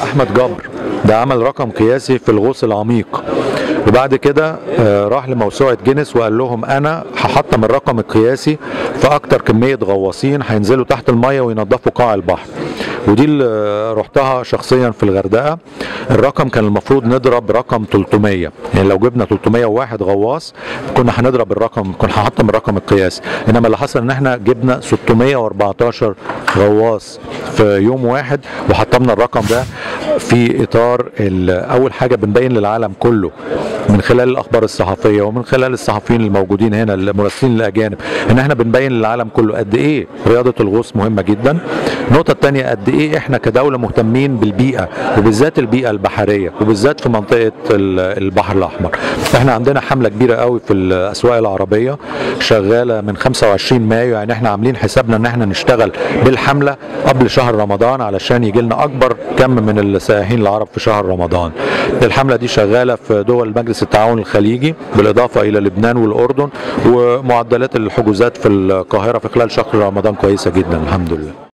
احمد جبر ده عمل رقم قياسي في الغوص العميق وبعد كده آه، راح لموسوعه جينيس وقال لهم انا هحطم الرقم القياسي في اكتر كميه غواصين هينزلوا تحت الميه وينظفوا قاع البحر ودي اللي رحتها شخصيا في الغردقه الرقم كان المفروض نضرب رقم 300 يعني لو جبنا 301 غواص كنا هنضرب الرقم كنا هنحطم الرقم القياسي انما اللي حصل ان احنا جبنا 614 غواص في يوم واحد وحطمنا الرقم ده في اطار ال- اول حاجه بنبين للعالم كله من خلال الاخبار الصحفيه ومن خلال الصحفيين الموجودين هنا المراسلين الاجانب ان احنا بنبين للعالم كله قد ايه رياضه الغوص مهمه جدا النقطه الثانيه قد ايه احنا كدوله مهتمين بالبيئه وبالذات البيئه البحريه وبالذات في منطقه ال- البحر الاحمر احنا عندنا حمله كبيره قوي في الاسواق العربيه شغاله من 25 مايو يعني احنا عاملين حسابنا ان احنا نشتغل بالحمله قبل شهر رمضان علشان يجي لنا اكبر كم من السائحين العرب في شهر رمضان الحمله دي شغاله في دول مجلس التعاون الخليجي بالاضافه الى لبنان والاردن ومعدلات الحجوزات في القاهره في خلال شهر رمضان كويسه جدا الحمد لله